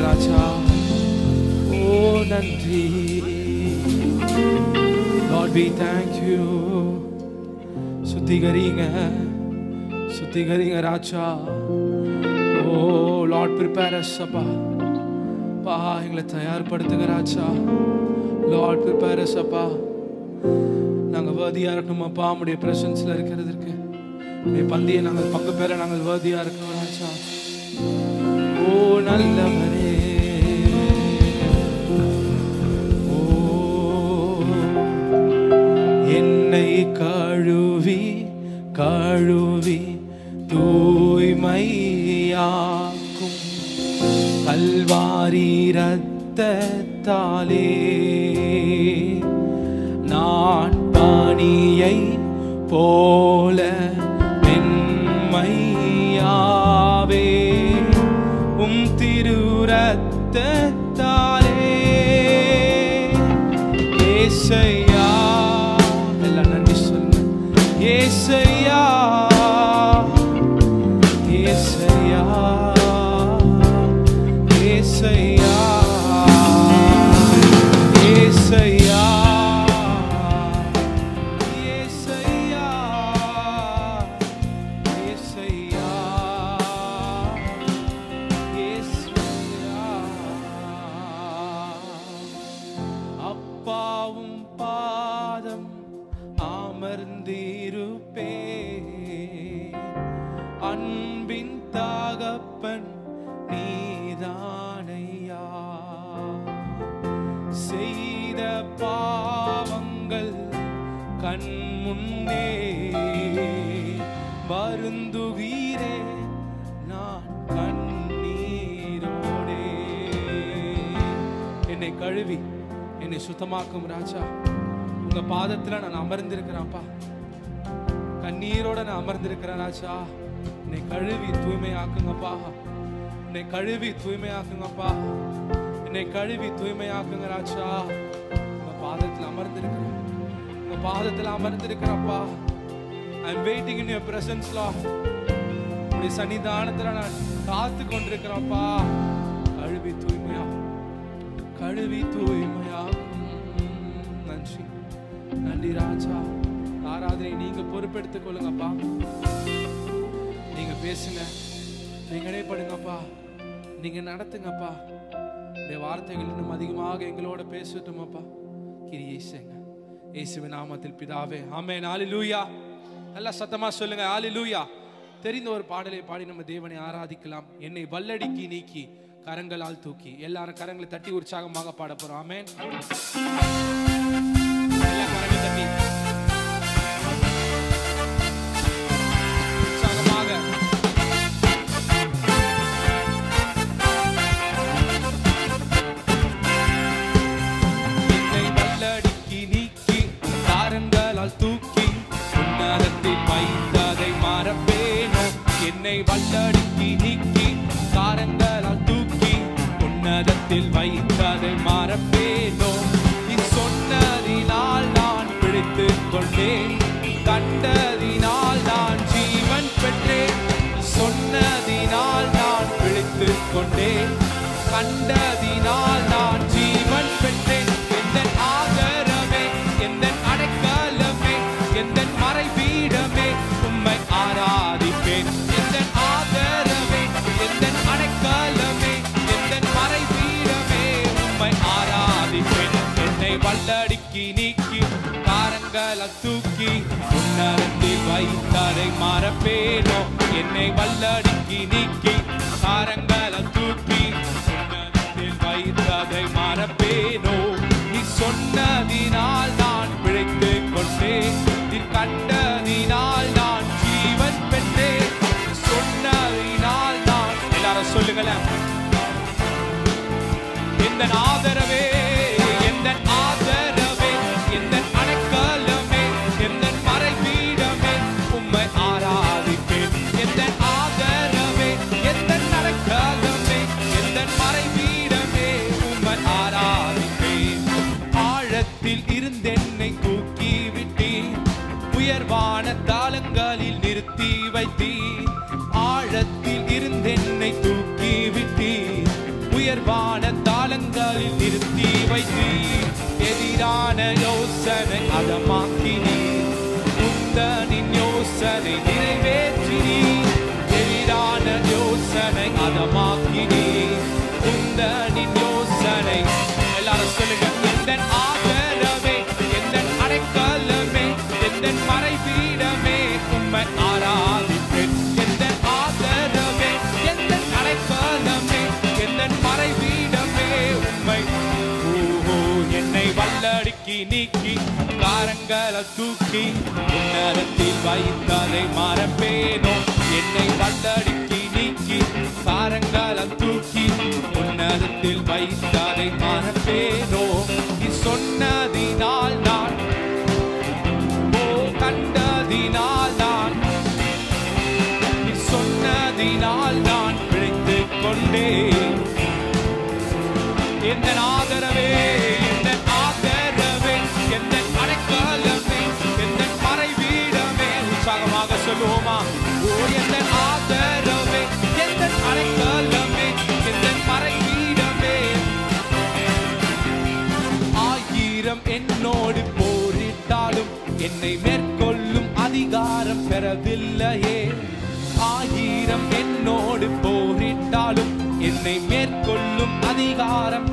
ராஜா ஓ நன்றி lord we thank you சுத்திகரிங்க சுத்திகரிங்க ராஜா ஓ லார்ட் ப்ரிப்பேர் அஸ் அப்பா பா எங்களை தயார்படுத்துங்க ராஜா லார்ட் ப்ரிப்பேர் அஸ் அப்பா நாங்கள் வேதியாக இருக்கணும் அப்பா உடைய பிரசன்ஸில் இருக்கிறதுக்கு உடைய பந்தியை நாங்கள் பங்கு பெற நாங்கள் வேதியாக இருக்கணும் ராஜா ஓ நல்லவரே ஓ என்னை கழுவி கழுவி தூய்மையாக்கும் கல்வாரி ரத்தத்தாலே நான் பணியை போல மென்மையாவே உம் திரு ரத்தத்தாலே ஏசையா எல்லாம் நன்றி சொல்லுங்க ஏசையா ஏசையா ஏசையா ஏசையா ஏசையா ஏசையா அப்பாவும் பாதம் அமர்ந்திருப்பே அன்பின் தகப்பன் நீதானையா செய்த பாவங்கள் கண் முன்னே வருந்துகிறே நான் கண்ணீரோடே என்னை கழுவி என்னை சுத்தமாக்கும் ராஜா உங்க பாதத்துல நான் அமர்ந்திருக்கிறேன்ப்பா கண்ணீரோட நான் அமர்ந்திருக்கிறேன் ராஜா என்னை கழுவி தூய்மையாக்குங்கப்பா என்னை கழுவி தூய்மையாக்குங்கப்பா என்னை கழுவி தூய்மையாக்குங்க ராஜா உங்க பாதத்துல அமர்ந்திருக்கிறேன் உங்க பாதத்துல அமர்ந்திருக்கிறப்பா I am waiting in your presence லா உடைய சன்னிதானத்துல நான் காத்து கொண்டிருக்கிறேன்ப்பா கழுவி தூய்மையா கழுவி தூய்மையா நன்றி நன்றி ராஜா ஆராதனை நீங்க பொறுப்பெடுத்துக் கொள்ளுங்கப்பா நீங்க பேசுங்க நீங்க இடைப்படுங்கப்பா நீங்க நடத்துங்கப்பா இந்த வார்த்தைகள் இன்னும் அதிகமாக எங்களோட பேசட்டுமாப்பா கிரியை செய்யுங்க இயேசுவின் நாமத்தில் பிதாவே ஆமே நாலு லூயா நல்லா சத்தமா சொல்லுங்க ஆலி லூயா தெரிந்த ஒரு பாடலை பாடி நம்ம தேவனை ஆராதிக்கலாம் என்னை வல்லடிக்கி நீக்கி கரங்களால் தூக்கி எல்லாரும் கரங்களை தட்டி உற்சாகமாக பாட போறோம் ஆமென் எல்லா கரங்களை தட்டி உற்சாகமாக என்னை வல்லடிக்கி நீக்கி காரங்களால் தூக்கி உன்னதத்தில் வைத்ததை மறப்பேனோ என்னை வல்லடிக்கி நீக்கி காரங்களால் தூக்கி உன்னதத்தில் வைத்ததை மறப்பேனோ நீ சொன்னதினால் நான் பிடித்துக் கொண்டேன் கண்டதினால் நான் ஜீவன் பெற்றேன் சொன்னதினால் நான் பிடித்துக் கொண்டேன் கண்டதினால் நான் ஜீவன் பெற்றேன் எந்த ஆதரவே எந்த அடைக்கலமே எந்த மறைபீடமே உம்மை ஆராதிப்பேன் எந்த ஆதரவே எந்த அடைக்கலமே எந்த மறைபீடமே உம்மை ஆராதிப்பேன் என்னை வல்லடிக்கி நீக்கி காரங்களை தூக்கி உன்னரத்தில் வைத்ததை மறப்பேனோ என்னை வல்லடிக்கி நீக்கி காரங்களை தூக்கி உன்னதத்தில் வைத்ததை மறப்பேனோ நீ சொன்னதினால் நான் பிழைத்துக் கொண்டேன் நீ கண்டதினால் நான் ஜீவன் பெற்றேன் நீ சொன்னதினால் நான் எல்லாரும் சொல்லுங்களேன் எந்த ஆதரவே எந்த ஆதரவே எந்த அடைக்கலமே எந்த மறைபீடமே உம்மை ஆராதிப்பேன் எந்த ஆதரவே எந்த அடைக்கலமே எந்த மறைபீடமே உம்மை ஆராதிப்பேன் ஆழத்தில் இருந்தென்னை தூக்கி விட்டேன் உயர்வான தாளங்களில் நிறுத்தி வைத்தீர் ஆழத்தில் இருந்தென்னை தூக்கி விட்டீர் உயர்வான தாளங்களில் நிறுத்தி வைத்தீர் எதிரான யோசனை அதமாக்கினீர் உந்தனின் யோசனை நிறைவேற்றினீர் எதிரான யோசனை அதமாக்கினீர் உந்தனின் யோசனை எல்லாரும் சொல்லுங்க எந்த ஆதரவே எந்த அடைக்கலமே எந்த மறைபீடமே உண்மை ஆராதிப்பேன் எந்த ஆதரவே எந்த அடைக்கலமே எந்த மறைபீடமே உண்மை ஓஹோ என்னை வல்லடுக்கி நீக்கி காரங்களை தூக்கி உன்னதத்தில் வைத்ததை மறப்பேனோ என்னை வல்லடுக்கி நீக்கி காரங்களை தூக்கி உன்னதத்தில் வைத்ததை மறப்பேனோ நீ சொன்னதினால் நான் ஓ கண்டதினால் நான் நீ சொன்னதினால் நான் பிழைத்துக் கொண்டேன் எந்த ஆதரவே எந்த ஆதரவே எந்த அடைக்கலமே எந்த மறைவீடமே உற்சாகமாக சொல்லுவோமா ஓ எந்த ஆதரவே எந்த அடைக்கலமே எந்த மறைவீடமே ஆயிரம் என்னோடு போரிட்டாலும் என்னை மேற்கொள்ளும் அதிகாரம் பெறவில்லையே ஆயிரம் என்னோடு போரிட்டாலும் என்னை மேற்கொள்ளும் அதிகாரம்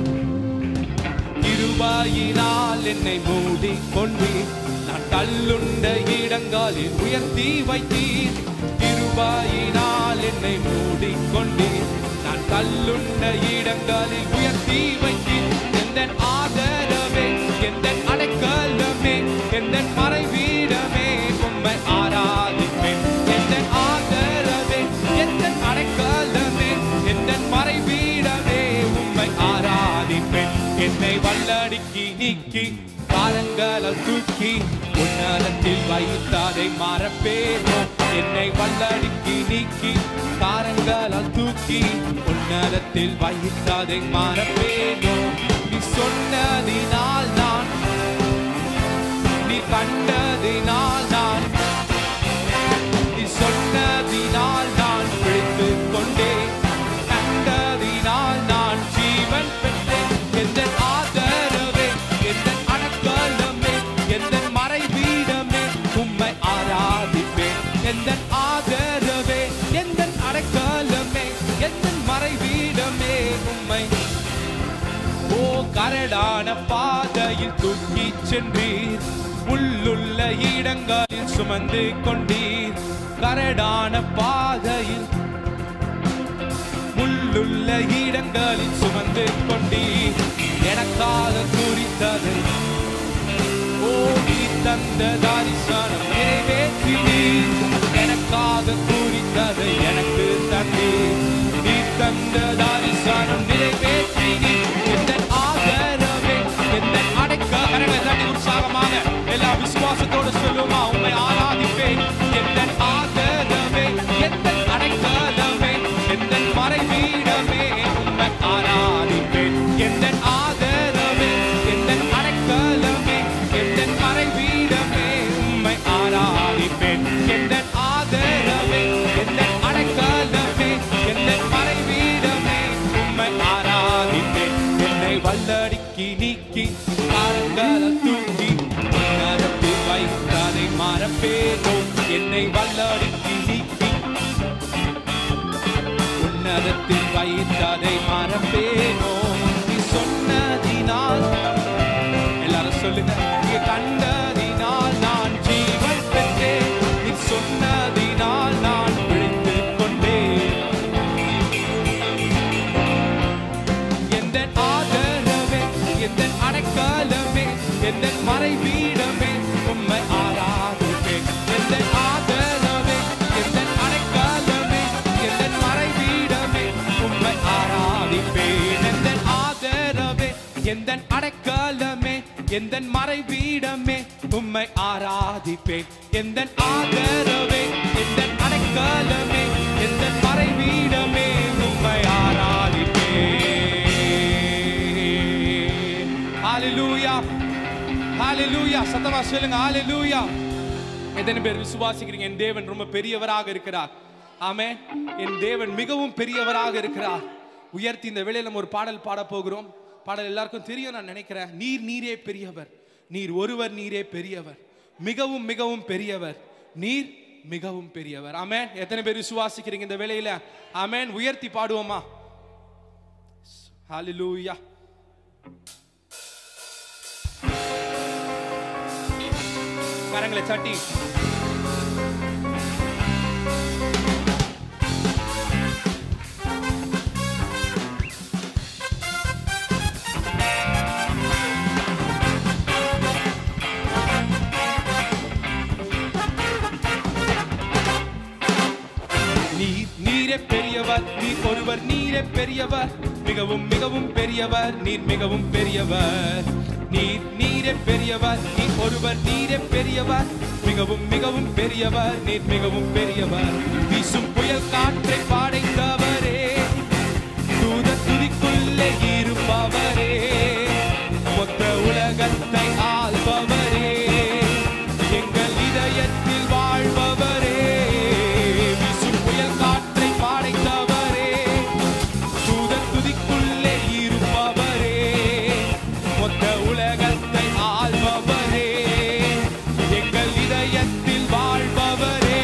கிருபாயினால் என்னை மூடிக்கொண்டீர் நான் தள்ளுண்ட இடங்களில் உயர்த்தி வைத்தீர் கிருபாயினால் என்னை மூடிக்கொண்டீர் நான் தள்ளுண்ட இடங்களில் உயர்த்தி வைத்தீர் எந்த ஆதரவே எந்த அடைக்கலமே எந்த மறைவீடமே உண்மை ஆராதிப்பேன் எந்த ஆதரவே எந்த அடைக்கலமே எந்த மறைவீடமே உண்மை ஆராதிப்பேன் என்னை வல்லடிக்கி நீக்கி காரங்களால் தூக்கி உன்னதத்தில் வைத்தாதை மறப்பேனோ என்னை வல்லடிக்கி நீக்கி காரங்களால் தூக்கி உன்னதத்தில் வைத்தாதை மறப்பேனோ நீ சொன்னதினால் நான் நீ கண்டதினால் நான் நீ சொன்னதினால் நான் பிழைத்துக் கொண்டேன் கண்டதினால் நான் ஜீவன் பெற்றேன் எந்த ஆதரவே எந்த அடக்கலமே எந்த மறைவீடமே உம்மை ஆராதிப்பேன் எந்த ஆதரவே எந்த அடக்கலமே எந்த மறைவீடமே உம்மை ஓ கரடான பாதையில் தூக்கி சென்றீர் உள்ளுள்ள இடங்களில் சுமந்து கொண்டீர் கரடான பாதையில் முள்ளுள்ள இடங்களில் சுமந்து கொண்டீர் எனக்காக குறித்தது ஓ நீ தந்த தாரிசனம் நிறைவேற்றினீர் எனக்காக குறித்ததை எனக்கு தந்தீர் நீ தந்த தாரிசனம் நிறைவேற்றினீர் எந்த ஆதரவே எந்த அடைக்க கரங்களை தட்டி உற்சாகமாக எல்லா விசுவாசத்தோடு சொல்லுமா உண்மை ஆராதிப்பேன் எந்த ஆதரவே எந்த அடைக்கலமே எந்த மறைவீடமே உண்மை ஆராதிப்பேன் எந்த ஆதரவே எந்த அடைக்கலமே எந்த மறைவீடமே உண்மை ஆராதிப்பேன் எந்த ஆதரவே எந்த அடைக்கலமே எந்த மறைவீடமே உண்மை ஆராதிப்பேன் என்னை வல்லடிக்கி நீக்கி காரங்களை தூக்கி உன்னதத்தில் வைத்தாதை மறப்பேனோ என்னை வல்லடிக்கி நீக்கி உன்னதத்தில் வைத்ததை மறப்பேனோ நீ சொன்னதினால் எல்லாரும் சொல்லுங்க நீ கண்டதினால் நான் ஜீவன் பெற்றேன் நீ சொன்னதினால் நான் பிழைத்துக் கொண்டேன் எந்த ஆதரவே எந்த அடைக்கலமே எந்த மறைவீடமே உம்மை ஆராதிப்பேன் எந்த ஆதரவே எந்த அடைக்கலமே எந்த மறைவீடமே உம்மை ஆராதிப்பேன் எந்த ஆதரவே எந்த அடைக்கலமே எந்த மறைவீடமே உம்மை ஆராதிப்பேன் எந்த ஆதரவே எந்த அடைக்கலமே எந்த மறைவீடமே உம்மை ஆராதிப்பேன் ஹalleluya ஹalleluya சத்தமா சொல்லுங்க ஹalleluya எத்தனை பேர் விசுவாசிக்கிறீங்க என் தேவன் ரொம்ப பெரியவராக இருக்கிறார் ஆமே என் தேவன் மிகவும் பெரியவராக இருக்கிறார் உயர்த்தி இந்த வேளையில் நம்ம ஒரு பாடல் பாட போகிறோம் பாடல் எல்லாருக்கும் தெரியும் நான் நினைக்கிறேன் நீர் நீரே பெரியவர் நீர் ஒருவர் நீரே பெரியவர் மிகவும் மிகவும் பெரியவர் நீர் மிகவும் பெரியவர் ஆமென் எத்தனை பேர் விசுவாசிக்கிறீங்க இந்த வேளையில ஆமென் உயர்த்தி பாடுவோமா ஹalleluya கரங்களை சட்டி நீர் நீரே பெரியவர் நீர் ஒருவர் நீரே பெரியவர் மிகவும் மிகவும் பெரியவர் நீர் மிகவும் பெரியவர் நீர் நீரே பெரியவர் நீர் ஒருவர் நீரே பெரியவர் மிகவும் மிகவும் பெரியவர் நீர் மிகவும் பெரியவர் வீசும் புயல் காற்றை பாடைந்தவரே தூத துதிக்குள்ளே இருப்பவரே மொத்த உலகத்தை ஆள்பவரே எங்கள் இதயத்தில் வாழ்பவரே வீசும் புயல் காற்றை பாடைத்தவரே தூத துதிக்குள்ளே இருப்பவரே மொத்த உலகத்தை ஆள்பவரே எங்கள் இதயத்தில் வாழ்பவரே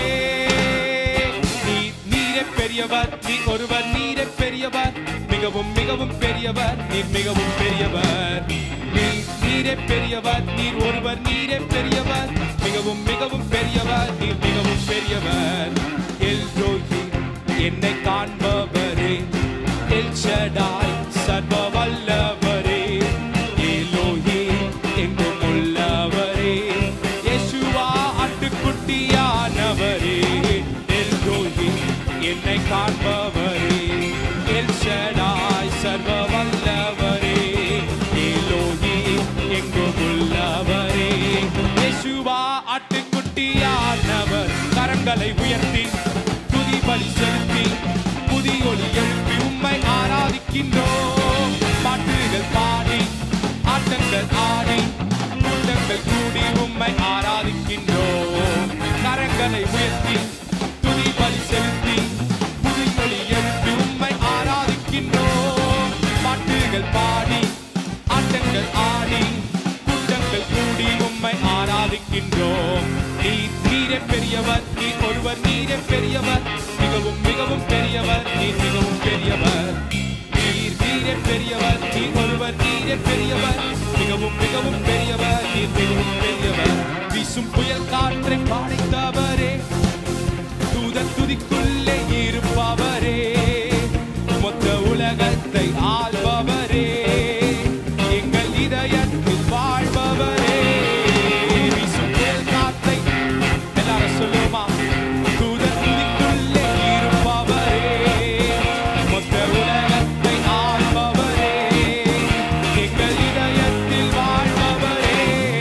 நீ நீரே பெரியவர் நீ ஒருவர் நீரே பெரியவர் மிகவும் மிகவும் பெரியவர் நீர் மிகவும் பெரியவர் நீர் நீரே பெரியவர் நீர் ஒருவர் நீரே பெரியவர் மிகவும் மிகவும் பெரியவர் நீர் மிகவும் பெரியவர் எல் ரோஹி என்னை காண்பவரே எல் ஷடாய் சர்வ வல்லவரே எலோஹி எங்கும் உள்ளவரே யேசுவா ஆட்டுக்குட்டியானவரே எல் ரோஹி என்னை காண்பவரே எல் ஷடாய் சர்வ வல்லவரே எலோஹி எங்கும் உள்ளவரே யேசுவா ஆட்டுக்குட்டியானவர் கரங்களை உயர்த்தி துதி பலி செலுத்தி புதிய ஒளி எழுப்பி உம்மை ஆராதிக்கின்றோம் பாட்டுகள் பாடி ஆட்டங்கள் ஆடி கூட்டங்கள் கூடி உம்மை ஆராதிக்கின்றோம் கரங்களை உயர்த்தி துதி பலி செலுத்தி புதிய ஒளி எழுப்பி உம்மை ஆராதிக்கின்றோம் பாட்டுகள் பாடி ஆட்டங்கள் ஆடி கூட்டங்கள் கூடி உம்மை ஆராதிக்கின்றோம் நீ நீரே பெரியவர் நீ ஒருவர் நீரே பெரியவர் மிகவும் மிகவும் பெரியவர் நீ மிகவும் பெரியவர் நீர் நீரே பெரியவர் நீ ஒருவர் நீரே பெரியவர் மிகவும் மிகவும் பெரியவர் நீ மிகவும் பெரியவர் வீசும் புயல் காற்றை பாடைத்தவரே தூதன் துதிக்குள்ளே இருப்பவரே மொத்த உலகத்தை ஆள்பவரே எங்கள் இதயத்தில் வாழ்பவரே வீசும் புயல் காற்றை எல்லாரும் சொல்லுமா தூதன் துதிக்குள்ளே இருப்பவரே மொத்த உலகத்தை ஆள்பவரே எங்கள் இதயத்தில் வாழ்பவரே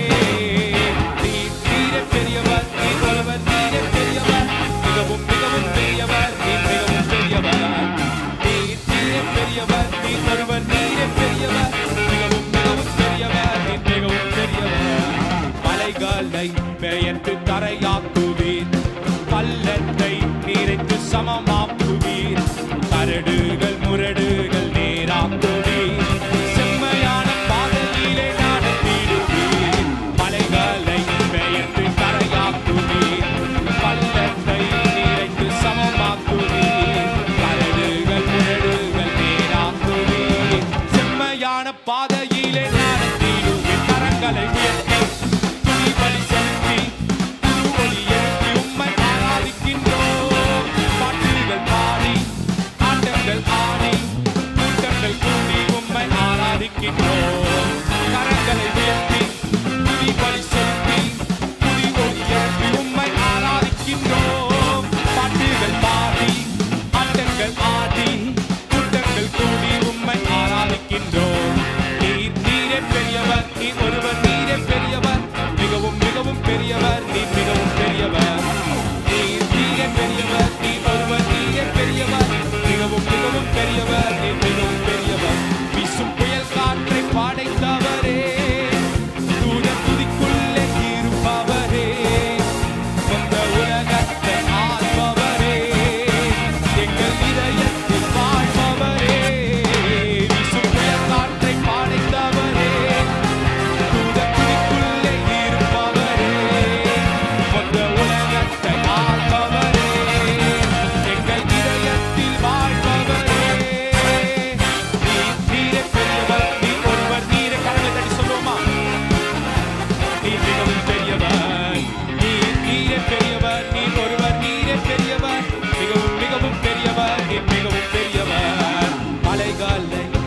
நீர் நீரே பெரியவர் நீர் ஒருவர் நீரே பெரியவர் மிகவும் மிகவும் பெரியவர் நீர் மிகவும் பெரியவர் நீர் நீரே பெரியவர் நீர் ஒருவர் நீரே பெரியவர் மிகவும் மிகவும் பெரியவர் நீர் மிகவும் பெரியவர் மலைகளை பெயர்த்து தரையாக்குவீர் பள்ளத்தை நீரைத்து சமமாக்குவீர் கரடுகள் முரடுகள் நேராக்குவீர் செம்மையான பாதையிலே நடத்திடுவீர் மலைகளை பெயர்த்து கரையாக்குவீர் பள்ளத்தை நீரைத்து சமமாக்குவீர் கரடுகள் முரடுகள் நேராக்குவீர் செம்மையான பாதையிலே நடத்திடுவீர் கரங்களை உயர்த்தி துணி பலி செலுத்தி புது ஒளி எழுப்பி உம்மை ஆராதிக்கின்றோம் பாட்டுகள் பாடி ஆட்டங்கள் ஆடி கூட்டங்கள் கூடி உம்மை ஆராதிக்கின்றோம் கரங்களை உயர்த்தி துணி பலி செலுத்தி புதி ஒளி எழுப்பி உம்மை ஆராதிக்கின்றோம் பாட்டுகள் பாடி ஆட்டங்கள் ஆடி கூட்டங்கள் கூடி உம்மை ஆராதிக்கின்றோம் நீ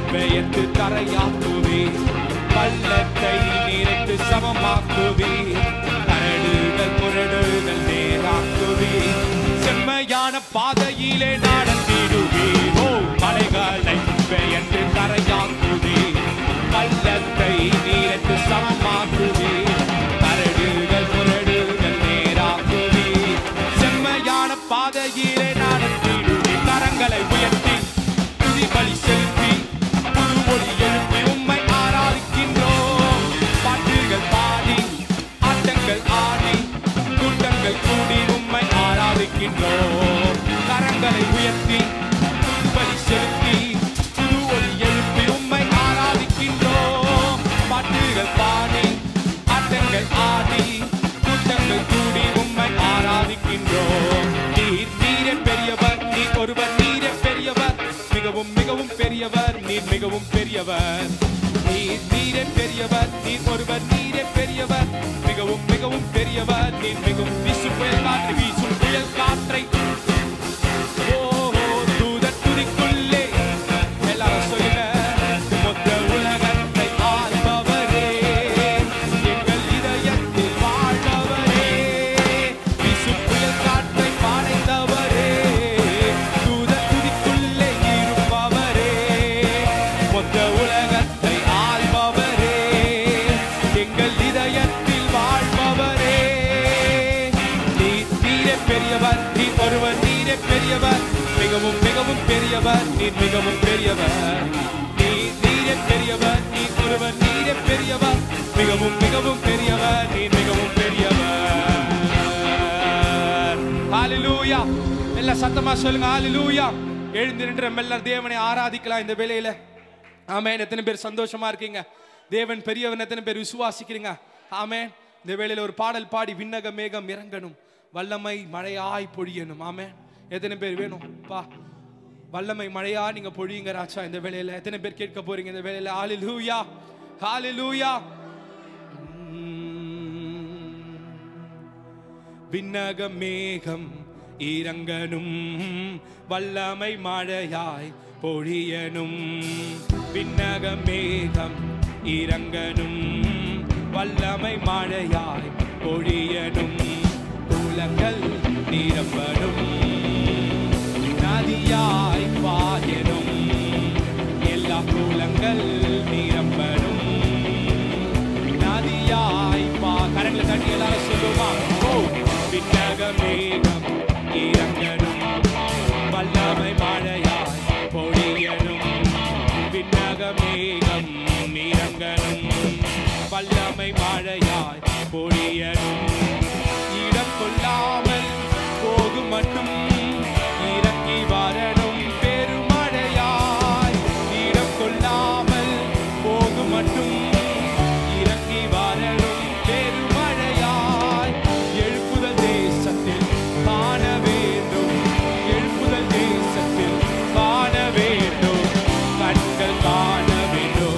பெயர்த்து தரையாக்குவே பள்ளத்தை நிறைத்து சமமாக்குவே கரடுகள் முரடுகள் நேராக்குவே செம்மையான பாதையிலே நடத்திடுவே ஓ மலைகளை பெயர்த்து தரையாக்குவே பள்ளத்தை நீரத்து சமமாக்குவே கரடுகள் முரடுகள் நேராக்குவே செம்மையான பாதையிலே நடத்திடுவே கரங்களை உயர்த்தி துதி பலி செலுத்தி புது ஒளி எழுப்பி உம்மை ஆராதிக்கின்றோம் பாட்டுகள் பாடி ஆட்டங்கள் ஆடி கூட்டங்கள் கூடி உம்மை ஆராதிக்கின்றோம் கரங்களை உயர்த்தி புது பலி செலுத்தி புது ஒளி எழுப்பி உம்மை ஆராதிக்கின்றோம் பாட்டுகள் பாடி ஆட்டங்கள் ஆடி கூட்டங்கள் கூடி உம்மை ஆராதிக்கின்றோம் நீர் நீரே பெரியவர் நீர் ஒருவர் நீரே பெரியவர் மிகவும் மிகவும் பெரியவர் நீர் மிகவும் பெரியவர் நீர் நீரே பெரியவர் நீர் ஒருவர் நீரே பெரியவர் மிகவும் மிகவும் பெரியவர் நீர் மிகவும் வீசும் புயல் காற்று வீசும் புயல் காற்றை ஓ தூதர் துதிக்குள்ளே எல்லாரும் சொல்லுங்க மொத்த உலகத்தை ஆள்பவரே எங்கள் இதயத்தில் வாழ்பவரே வீசும் புயல் காற்றை பாடைந்தவரே தூதர் துதிக்குள்ளே இருப்பவரே மொத்த உலகத்தை ஆள்பவரே எங்கள் இதயத்தில் வாழ்பவரே நீர் நீரே பெரியவர் நீர் ஒருவர் நீரே பெரியவர் மிகவும் மிகவும் பெரியவர் நீர் மிகவும் பெரியவர் நீர் நீரே பெரியவர் நீர் ஒருவர் நீரே பெரியவர் மிகவும் மிகவும் பெரியவர் நீர் மிகவும் பெரியவர் ஹalleluya எல்லாம் சத்தமா சொல்லுங்க ஹalleluya எழுந்து நின்று நம்ம எல்லாரும் தேவனை ஆராதிக்கலாம் இந்த வேளையில ஆமென் எத்தனை பேர் சந்தோஷமா இருக்கீங்க தேவன் பெரியவன் எத்தனை பேர் விசுவாசிக்கிறீங்க ஆமென் இந்த வேளையில ஒரு பாடல் பாடி விண்ணக மேகம் இறங்கணும் வல்லமை மழையாய் பொழியணும் ஆமென் எத்தனை பேர் வேணும் பா வல்லமை மழையா நீங்க பொழியுங்க ராஜா இந்த வேளையில எத்தனை பேர் கேட்க போறீங்க இந்த வேளையில ஹalleluya ஹalleluya விண்ணக மேகம் இறங்கனும் வல்லமை மழையாய் பொழியனும் விண்ணக மேகம் இறங்கனும் வல்லமை மழையாய் பொழியனும் குலங்கள் நிரம்பனும் நதியாய் பாயனும் எல்லா குலங்கள் நிரம்பனும் நதியாய் பா கரங்களை தட்டி எல்லாரும் சொல்லுமா ஓ விண்ணக மேகம் இறங்கணும் வல்லமை மழையாய் பொழியணும் விண்ணக மேகம் இறங்கணும் வல்லமை மழையாய் பொழியணும் இடம் கொள்ளாமல் போகும் மட்டும் இறங்கி வரணும் பெருமழையாய் இடம் கொள்ளாமல் போகும் மட்டும் இறங்கி வரணும் பெருமழையாய் எழுப்புதல் தேசத்தில் காண வேண்டும் எழுப்புதல் தேசத்தில் காண வேண்டும் கண்கள் காண வேண்டும்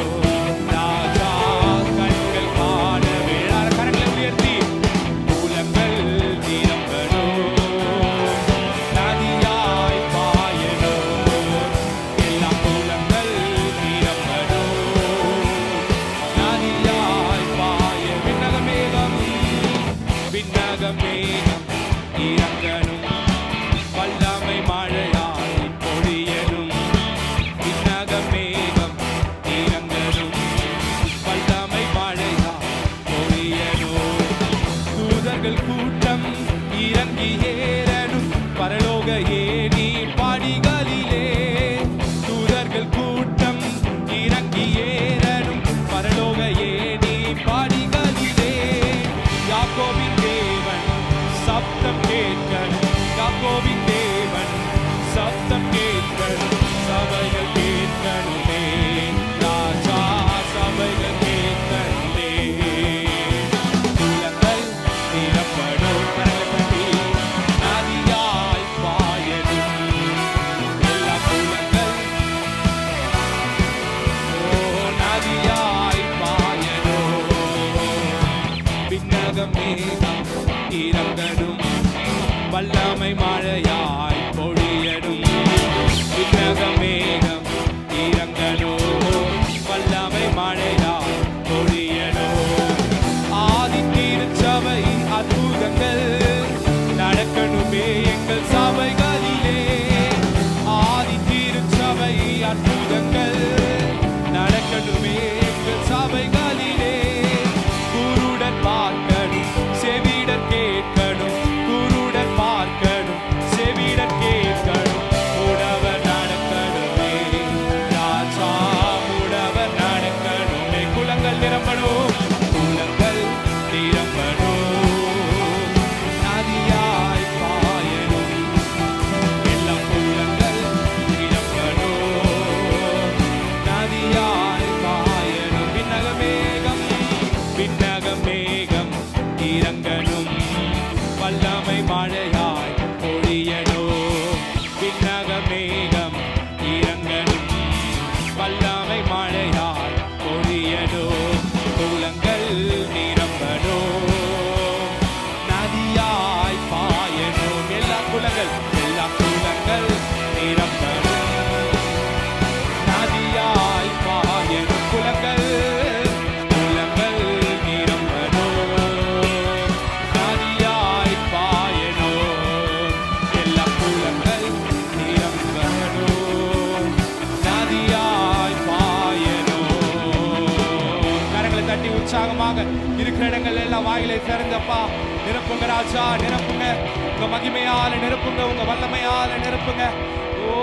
உற்சாகமாக இருக்கிற இடங்கள் எல்லாம் வாயிலை திறந்தப்பா நிரப்புங்க ராஜா நிரப்புங்க உங்க மகிமையால நிரப்புங்க உங்க வல்லமையால நிரப்புங்க ஓ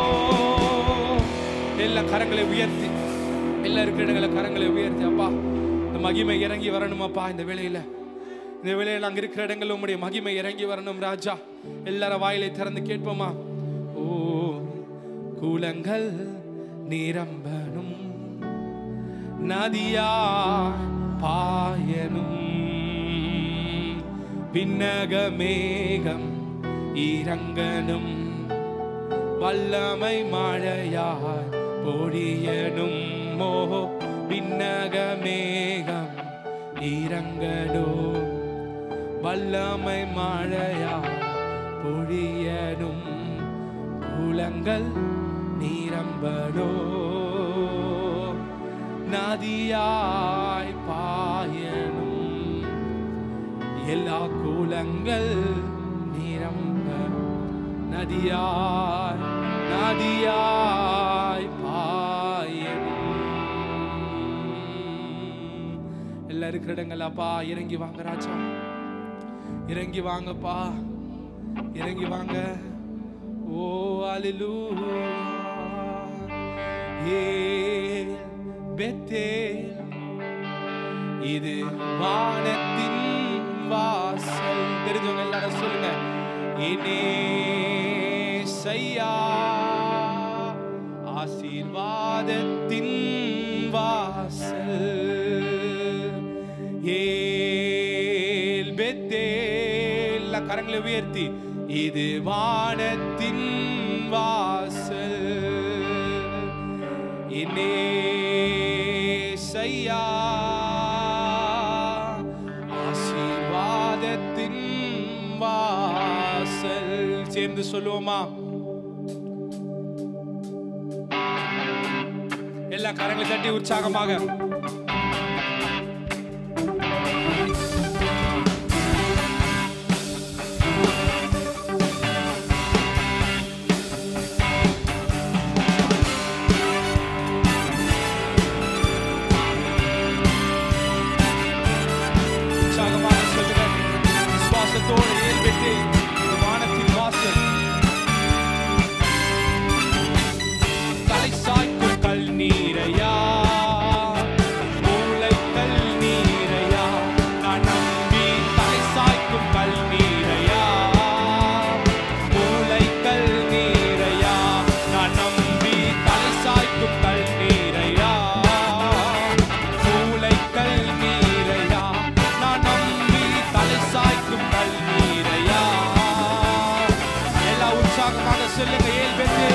எல்லா கரங்களை உயர்த்தி எல்லா இருக்கிற இடங்களை கரங்களை உயர்த்தி அப்பா இந்த மகிமை இறங்கி வரணுமாப்பா இந்த வேளையில இந்த வேளையில அங்க இருக்கிற இடங்கள் உம்முடைய மகிமை இறங்கி வரணும் ராஜா எல்லாரும் வாயிலை திறந்து கேட்போமா ஓ கூலங்கள் நிரம்பணும் நதியா பாயனும் விண்ணக மேகம் இறங்கனும் வல்லமை மழையாய் பொழியனும் மோ விண்ணக மேகம் இறங்கனும் வல்லமை மழையாய் பொழியனும் குளங்கள் நீரம்படோ நதியாய் பாயனும் எல்லா கூலங்கள் நிரம்ப நதியாய் நதியாய் பாயனும் எல்லாம் இருக்கிற இடங்கள் அப்பா இறங்கி வாங்க ராஜா இறங்கி வாங்கப்பா இறங்கி வாங்க ஓ அலிலூயா ஏ பெத்தேல் இது வானத்தின் வாசல் தெரிஞ்சவங்க எல்லாரும் சொல்லுங்க இனே செய்யா ஆசீர்வாதத்தின் வாசல் ஏல் பெத்தேல் எல்லா கரங்களை உயர்த்தி இது வானத்தின் வாசல் இனே செய்யா ஆசீர்வாதத்தின் வாசல் சேர்ந்து சொல்லுவோமா எல்லா கரங்களை தட்டி உற்சாகமாக உற்சாகமாக சொல்லுங்க விசுவாசத்தோடு ஏற்பட்டு வானத்தின் வாசல் தலை சாய்க்கும் கல் நீரையா மூளை கல் நீரையா நான் நம்பி தலை சாய்க்கும் கல் நீரையா மூளை கல் நீரையா நான் நம்பி தலை சாய்க்கும் கல் நீரையா மூளை கல் நீரையா நான் நம்பி தலை சாய்க்கும் கல் நீரையா எல்லா உற்சாகமாக சொல்லுங்க ஏல் பெற்றே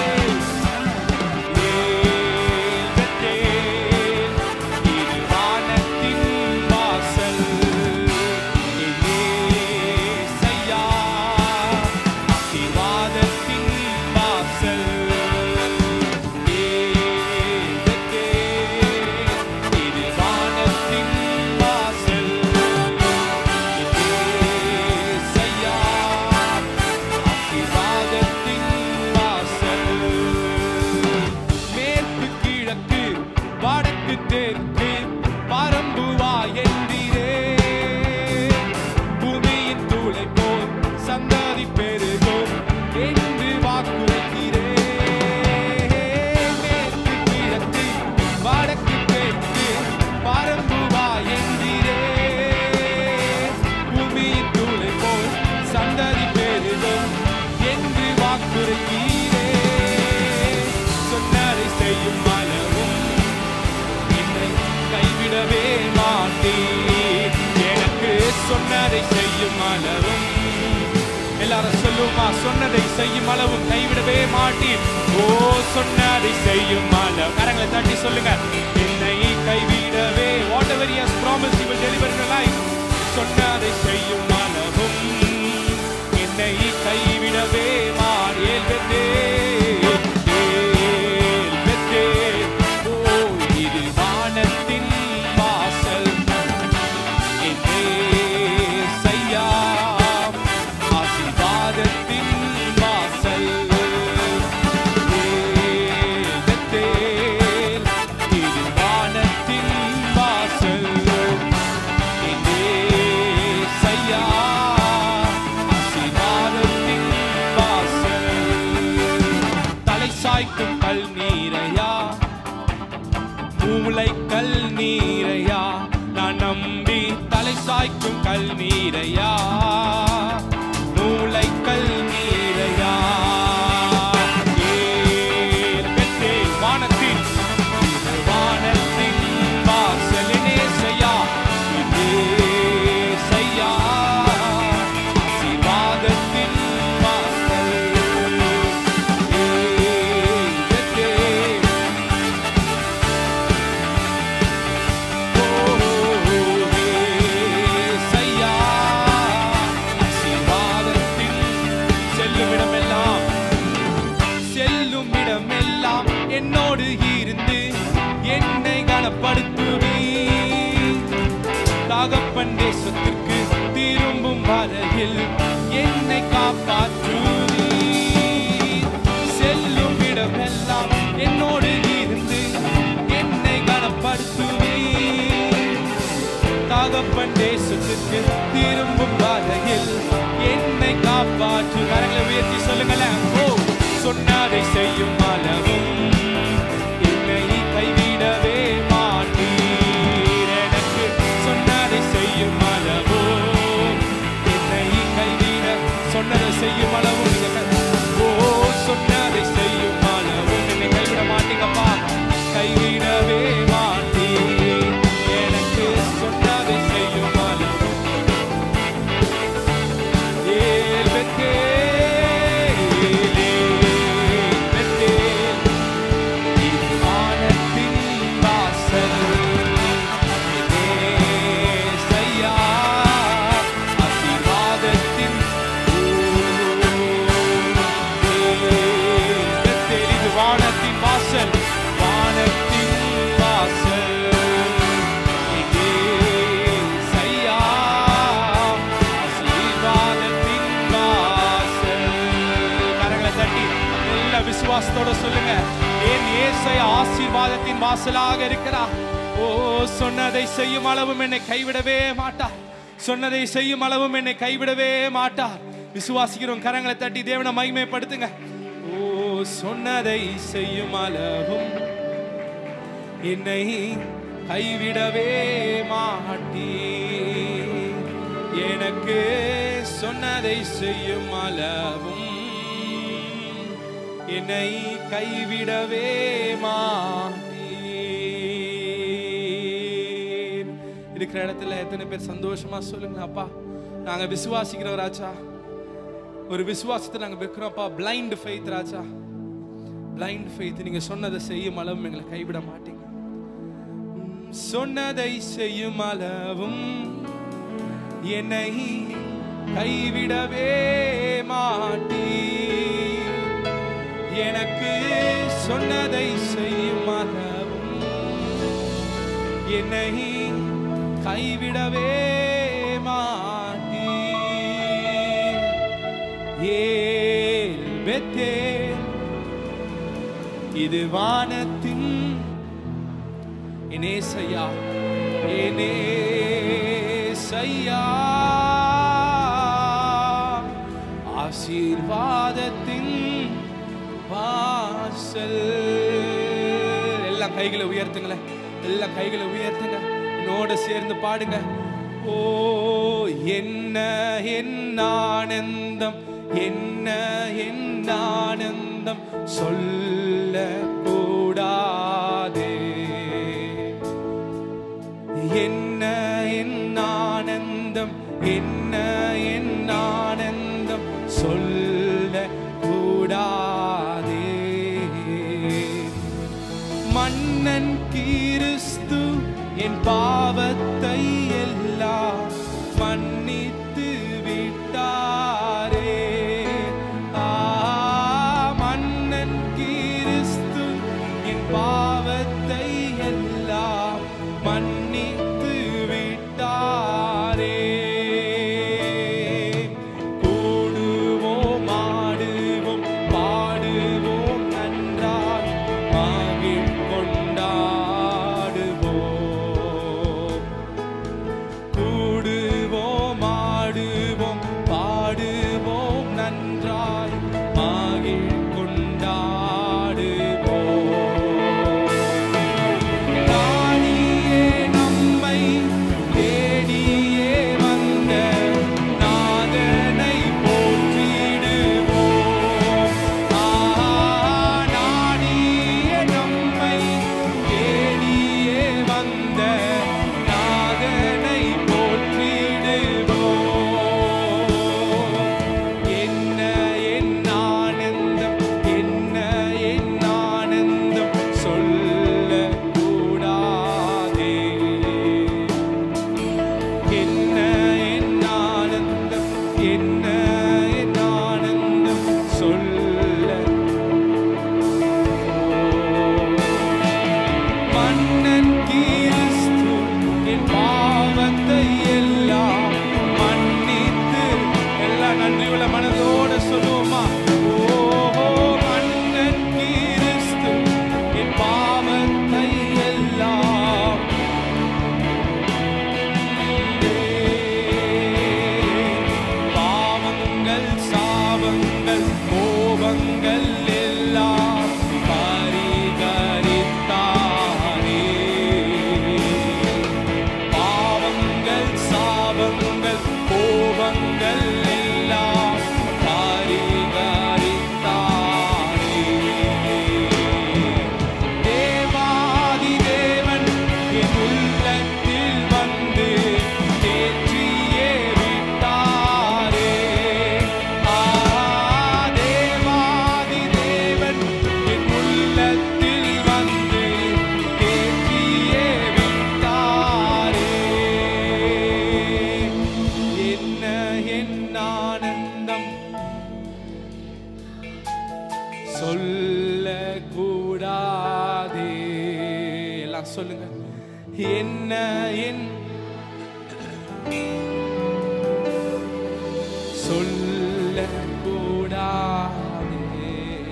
மேற்கு கிழக்கு வடக்கு தெற்கு பரம்புவா என்றீரே பூமியின் தூளை போல் சந்ததி பெருகும் என்று வாக்குறுத்தீரே மேற்கு கிழக்கு வடக்கு தெற்கு பரம்புவா என்றீரே பூமியின் தூளை போல் சந்ததி பெருகும் என்று வாக்குறுத்தீரே சொன்னதை செய்யும் அளவும் என்னை கைவிடவே மாட்டீர் எனக்கு சொன்னதை செய்யும் அளவும் எல்லாரும் சொல்லுமா சொன்னதை செய்யும் அளவும் கைவிடவே மாட்டீர் ஓ சொன்னதை செய்யும் அளவு கரங்களை தட்டி சொல்லுங்க என்னை கைவிடவே whatever he has promised he will deliver in your life சொன்னதை செய்யும் அளவும் என்னை கைவிடவே மாட்டேன் ஓ இது வானத்தின் வாசல் என்னே செய்யா ஆசீர்வாதத்தின் வாசல் ஏதெத்தேல் இது வானத்தின் வாசல் மூளை கல் நீரையா நான் நம்பி தலை சாய்க்கும் கல் நீரையா மூளை கல் நீரையா ஏல் பெத்தே வானத்தின் வானத்தின் வாசலினே செய்யா செய்யா ஆசீர்வாதத்தின் வாசல் ஏல் பெத்தே செய்யா ஆசீர்வாதத்தின் செல்லும் இடமெல்லாம் செல்லும் இடமெல்லாம் என்னோடு இருந்து என்னை கனப்படுத்துவி தகப்பன் தேசத்திற்கு திரும்பும் வரையில் என்னை காப்பாற்றுவி செல்லும் இடமெல்லாம் என்னோடு இருந்து என்னை கனப்படுத்துவி தகப்பன் தேசத்துக்கு திரும்பும் வரையில் என்னை காப்பாற்று கரங்களை உயர்த்தி சொல்லுங்களேன் ஓ சொன்னதை செய்யும் அளவும் என்னை கைவிடவே மாட்டீர் எனக்கு சொன்னதை செய்யும் அளவோ என்னை கைவிட சொன்னதை செய்யும் அளவும் நீங்க கை- ஓ சொன்னதை செய்யும் அளவும் என்னை கைவிட மாட்டீங்கப்பா கைவிடவே மாட்டீர் எனக்கு சொன்னதை செய்யும் அளவும் ஏல் பெத்தேல், ஏல் பெத்தேல், இது வானத்தின் வாசல். ஏசையா, ஆசீர்வாதத்தின் ஏல் பெத்தேல், இது வானத்தின் வாசல் வானத்தின் வாசல் ஏசையா, ஆசீர்வாதத்தின் வாசல். கரங்களை தட்டி எல்லா விசுவாசத்தோட சொல்லுங்க என் ஏசை ஆசீர்வாதத்தின் வாசலாக இருக்கிறார் ஓ சொன்னதை செய்யும் அளவும் என்னை கைவிடவே மாட்டார் சொன்னதை செய்யும் அளவும் என்னை கைவிடவே மாட்டார் விசுவாசிக்கிறோம் கரங்களை தட்டி தேவனை மகிமைப்படுத்துங்க ஓ சொன்னதை செய்யும் அளவும் என்னை கைவிடவே மாட்டீ எனக்கு சொன்னதை செய்யும் அளவும் என்னை கைவிடவே மாட்டீர் இருக்கிற இடத்துல எத்தனை பேர் சந்தோஷமா சொல்லுங்க அப்பா நாங்க விசுவாசிக்கிறோம் ராஜா ஒரு விசுவாசத்தை நாங்க வைக்கிறோம்ப்பா பிளைண்ட் ஃபெய்த் ராஜா பிளைண்ட் ஃபெய்த் நீங்க சொன்னதை செய்யும் அளவும் எங்களை கைவிட மாட்டீங்க உம், சொன்னதை செய்யும் அளவும் என்னை கைவிடவே மாட்டீ எனக்கு சொன்னதை செய்யும் அளவும் என்னை கைவிடவே மாட்டீ ஏல் பெத்தேல் இது வானத்தின் இனேசையா இனேசையா ஆசீர்வாதத்தின் வாசல் எல்லாம் கைகளை உயர்த்துங்களேன் எல்லாம் கைகளை உயர்த்துங்க என்னோட சேர்ந்து பாடுங்க ஓ என்ன என்ன ஆனந்தம் என்ன என்ன ஆனந்தம் சொல்ல கூடாதே என்ன என்ன ஆனந்தம் என்ன என்ன ஆனந்தம் சொல்ல கூடாதே மன்னன் கிறிஸ்து என் பாவத்தை எல்லாம் மன்னித்து விட்டாரே ஆ மன்னன் கிறிஸ்து என் பாவத்தை எல்லாம் மன்னித்து விட்டாரே கூடுவோம் ஆடுவோம் பாடுவோம் நன்றாய் மகிழ் கொண்டாடுவோம் என் உள்ளத்தில் வந்து தேற்றியே விட்டாரே ஆ தேவாதி தேவன் என் உள்ளத்தில் வந்து தேற்றியே விட்டாரே என்ன என் ஆனந்தம் சொல்ல கூடாதே எல்லாம் சொல்லுங்க என்ன என் சொல்ல கூடாதே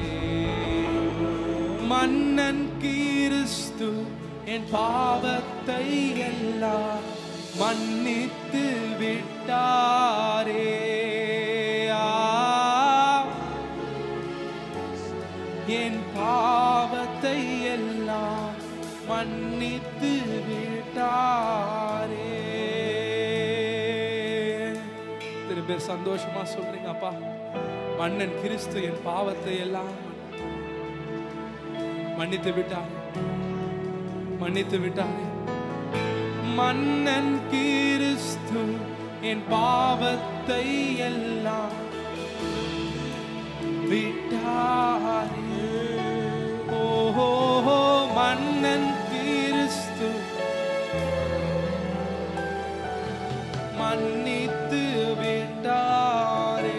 மன்னன் கிறிஸ்து என் பாவத்தை எல்லாம் மன்னித்து விட்டாரே ஆ என் பாவத்தை எல்லாம் மன்னித்து விட்டாரே திரு பேர் சந்தோஷமா சொல்றீங்க அப்பா மன்னன் கிறிஸ்து என் பாவத்தை எல்லாம் மன்னித்து விட்டார் மன்னித்து விட்டார் மன்னன் கிறிஸ்து என் பாவத்தை எல்லாம் விட்டாரே ஓஹோ மன்னன் கிறிஸ்து மன்னித்து விட்டாரே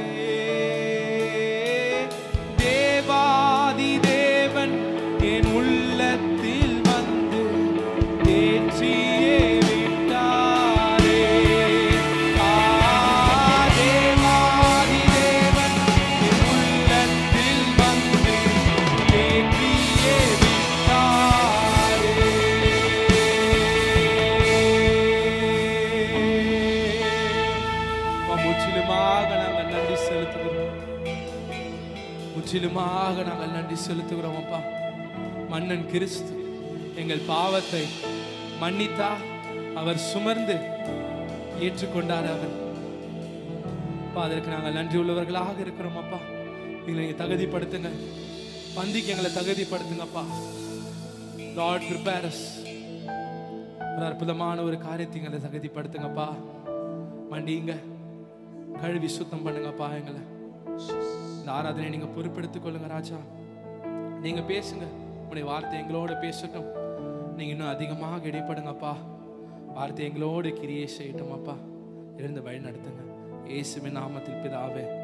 தேவாதி தேவன் என் உள்ளத்தில் வந்து தேற்றியே விட்டாரே ஆ தேவாதி தேவன் என் உள்ளத்தில் வந்து தேற்றியே விட்டாரே அப்பா, முற்றிலுமாக நாங்கள் நன்றி செலுத்துகிறோம் முற்றிலுமாக நாங்கள் நன்றி செலுத்துகிறோம் அப்பா மன்னன் கிறிஸ்து எங்கள் பாவத்தை மன்னித்தா அவர் சுமர்ந்து ஏற்றுக்கொண்டார் அவர் அப்பா அதற்கு நாங்கள் நன்றி உள்ளவர்களாக இருக்கிறோம் அப்பா எங்களை நீங்க தகுதிப்படுத்துங்க பந்திக்கு எங்களை தகுதிப்படுத்துங்கப்பா லார்ட் ப்ரிப்பேரஸ் ஒரு அற்புதமான ஒரு காரியத்தை எங்களை தகுதிப்படுத்துங்கப்பா மண்டிங்க கழுவி சுத்தம் பண்ணுங்கப்பா எங்களை இந்த ஆராதனை நீங்க பொறுப்பெடுத்துக் கொள்ளுங்க ராஜா நீங்க பேசுங்க உங்களுடைய வார்த்தை எங்களோட பேசட்டும் நீங்க இன்னும் அதிகமாக இடைப்படுங்கப்பா வார்த்தை எங்களோடு கிரியை செய்யட்டும் அப்பா இருந்து வழி நடத்துங்க இயேசுவின் நாமத்தில் பிதாவே